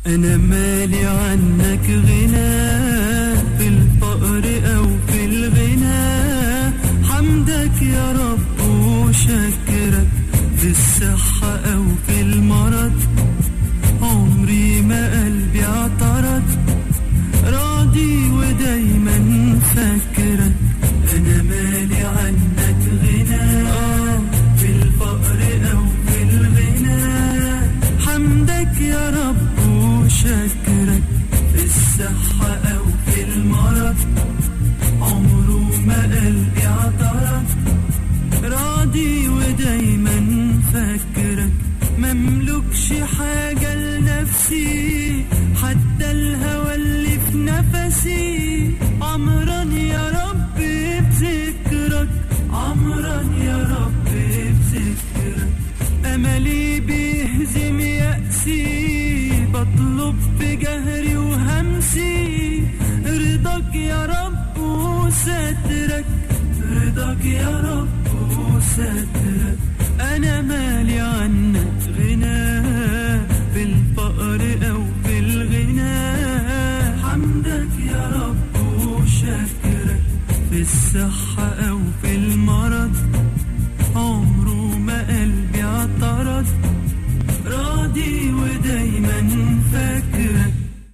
أنا مالي عنك غنى في الفقر أو في الغنى حمدك يا رب وشكرك في الصحة أو في المرض عمري ما قلبي اعترض راضي ودايما فاكرك أنا مالي عنك غنى في الفقر أو في الغنى حمدك يا رب وشكرك في الصحة أو في المرض عمره ما قلبي اعترض راضي ودايما فاكرك مملكش حاجة لنفسي حتى الهوى اللي في نفسي عمرا يا رب بذكرك عمرا يا رب بذكرك أملي بيهزم يأسي بطلب بجهري وهمسي رضاك يا رب وسترك رضاك يا رب وسترك أنا مالي عنك غنى